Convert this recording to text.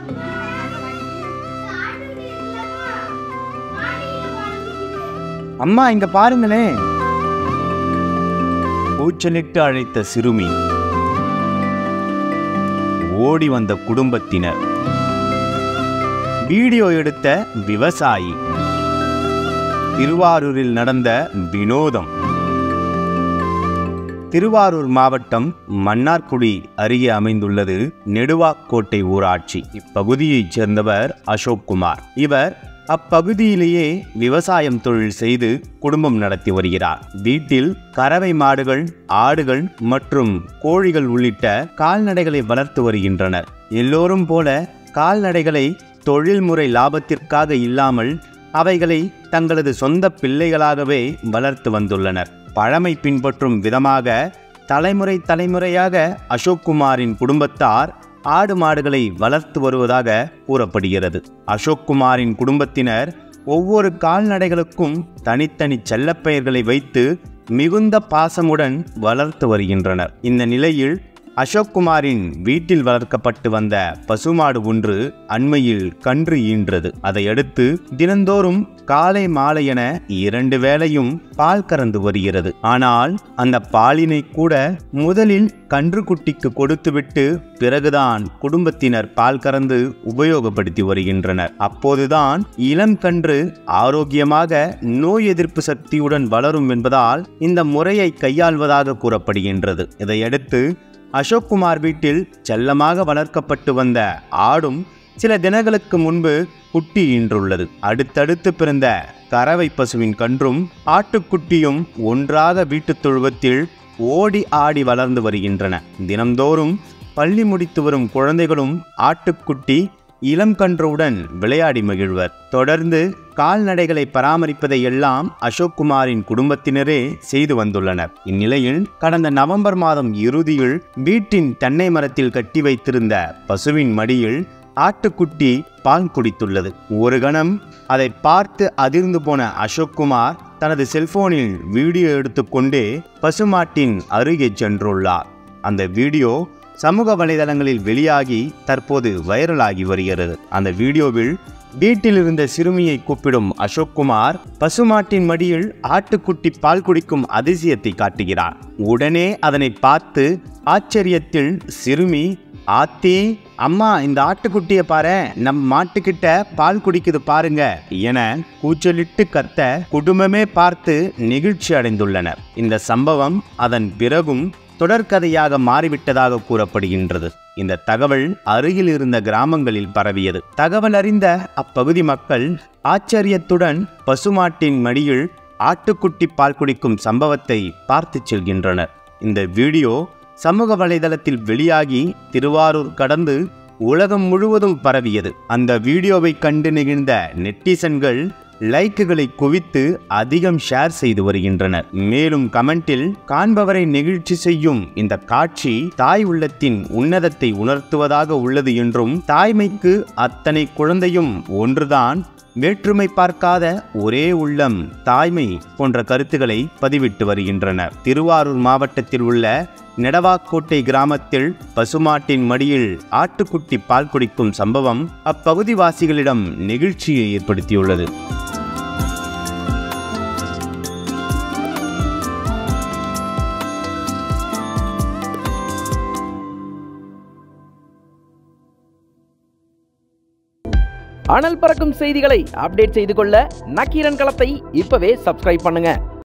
அம்மா இங்க பாருங்களேன் கூச்சலிட்டு அழைத்த சிறுமி ஓடி வந்த குடும்பத்தினர் வீடியோ எடுத்த விவசாயி திருவாரூரில் நடந்த வினோதம் திருவாரூர் மாவட்டம் மன்னார்குடி அருகே அமைந்துள்ளது நெடுவாக்கோட்டை ஊராட்சி இப்பகுதியைச் சேர்ந்தவர் அசோக் குமார் இவர் அப்பகுதியிலேயே விவசாயம் தொழில் செய்து குடும்பம் நடத்தி வருகிறார் வீட்டில் கறவை மாடுகள் ஆடுகள் மற்றும் கோழிகள் உள்ளிட்ட கால்நடைகளை வளர்த்து வருகின்றனர் எல்லோரும் போல கால்நடைகளை தொழில்முறை லாபத்திற்காக இல்லாமல் அவைகளை தங்களது சொந்த பிள்ளைகளாகவே வளர்த்து வந்துள்ளனர் பழமை பின்பற்றும் விதமாக தலைமுறை தலைமுறையாக அசோக் குமாரின் குடும்பத்தார் ஆடு மாடுகளை வளர்த்து வருவதாக கூறப்படுகிறது அசோக் குமாரின் குடும்பத்தினர் ஒவ்வொரு கால்நடைகளுக்கும் தனித்தனி செல்லப்பெயர்களை வைத்து மிகுந்த பாசமுடன் வளர்த்து வருகின்றனர் இந்த நிலையில் அசோக் குமாரின் வீட்டில் வளர்க்கப்பட்டு வந்த பசுமாடு ஒன்று அண்மையில் கன்று ஈன்றது அதையடுத்து தினந்தோறும் காலை மாலை என இரண்டு வேளையும் பால் கறந்து வருகிறது ஆனால் அந்த பாலினை கூட முதலில் கன்றுக்குட்டிக்கு கொடுத்துவிட்டு பிறகுதான் குடும்பத்தினர் பால் கறந்து உபயோகப்படுத்தி வருகின்றனர் அப்போதுதான் இளம் கன்று ஆரோக்கியமாக நோய் எதிர்ப்பு சக்தியுடன் வளரும் என்பதால் இந்த முறையை கையாள்வதாக கூறப்படுகின்றது இதையடுத்து அசோக் குமார் வீட்டில் செல்லமாக வளர்க்கப்பட்டு வந்த ஆடும் சில தினங்களுக்கு முன்பு குட்டி ஈன்றுள்ளது அடுத்தடுத்து பிறந்த கறவை பசுவின் கன்றும் ஆட்டுக்குட்டியும் ஒன்றாக வீட்டுத் தொழுவத்தில் ஓடி ஆடி வளர்ந்து வருகின்றன தினம்தோறும் பள்ளி முடித்து வரும் குழந்தைகளும் ஆட்டுக்குட்டி இளம் கன்றுடன் விளையாடி மகிழ்வர் தொடர்ந்து கால்நடைகளை பராமரிப்பதை எல்லாம் அசோக் குமாரின் குடும்பத்தினரே செய்து வந்துள்ளனர் இந்நிலையில் கடந்த நவம்பர் மாதம் இறுதியில் வீட்டின் தென்னை மரத்தில் கட்டி வைத்திருந்த பசுவின் மடியில் ஆட்டுக்குட்டி பால் குடித்துள்ளது ஒரு கணம் அதை பார்த்து அதிர்ந்து போன அசோக் குமார் தனது செல்போனில் வீடியோ எடுத்துக்கொண்டே பசுமாட்டின் அருகே சென்றுள்ளார் அந்த வீடியோ சமூக வலைதளங்களில் வெளியாகி தற்போது வைரலாகி வருகிறது அந்த வீடியோவில் வீட்டில் இருந்த சிறுமியை கூப்பிடும் அசோக் குமார் பசுமாட்டின் மடியில் ஆட்டுக்குட்டி பால் குடிக்கும் அதிசயத்தை காட்டுகிறார் உடனே அதனை பார்த்து ஆச்சரியத்தில் சிறுமி ஆத்தி அம்மா இந்த ஆட்டுக்குட்டியை பாரு நம் மாட்டுக்கிட்ட பால் குடிக்குது பாருங்க என கூச்சலிட்டு கத்த குடும்பமே பார்த்து நெகிழ்ச்சி அடைந்துள்ளனர் இந்த சம்பவம் அதன் பிறகும் தொடர்கதையாக மாறிவிட்டதாக கூறப்படுகின்றது இந்த தகவல் அருகில் இருந்த கிராமங்களில் பரவியது தகவல் அறிந்த அப்பகுதி மக்கள் ஆச்சரியத்துடன் பசுமாட்டின் மடியில் ஆட்டுக்குட்டி பால் குடிக்கும் சம்பவத்தை பார்த்துச் செல்கின்றனர் இந்த வீடியோ சமூக வலைதளத்தில் வெளியாகி திருவாரூர் கடந்து உலகம் முழுவதும் பரவியது அந்த வீடியோவை கண்டு நெகிழ்ந்த நெட்டிசன்கள் லைக்குகளை குவித்து அதிகம் ஷேர் செய்து வருகின்றனர் மேலும் கமெண்டில் காண்பவரை நெகிழ்ச்சி செய்யும் இந்த காட்சி தாய் உள்ளத்தின் உன்னதத்தை உணர்த்துவதாக உள்ளது என்றும் தாய்மைக்கு அத்தனை குழந்தையும் ஒன்றுதான் வேற்றுமை பார்க்காத ஒரே உள்ளம் தாய்மை போன்ற கருத்துக்களை பதிவிட்டு வருகின்றனர் திருவாரூர் மாவட்டத்தில் உள்ள நெடவாக்கோட்டை கிராமத்தில் பசுமாட்டின் மடியில் ஆட்டுக்குட்டி பால் குடிக்கும் சம்பவம் அப்பகுதிவாசிகளிடம் நெகிழ்ச்சியை ஏற்படுத்தியுள்ளது அனல் பறக்கும் செய்திகளை அப்டேட் செய்து கொள்ள நக்கீரன் களத்தை இப்பவே சப்ஸ்கிரைப் பண்ணுங்க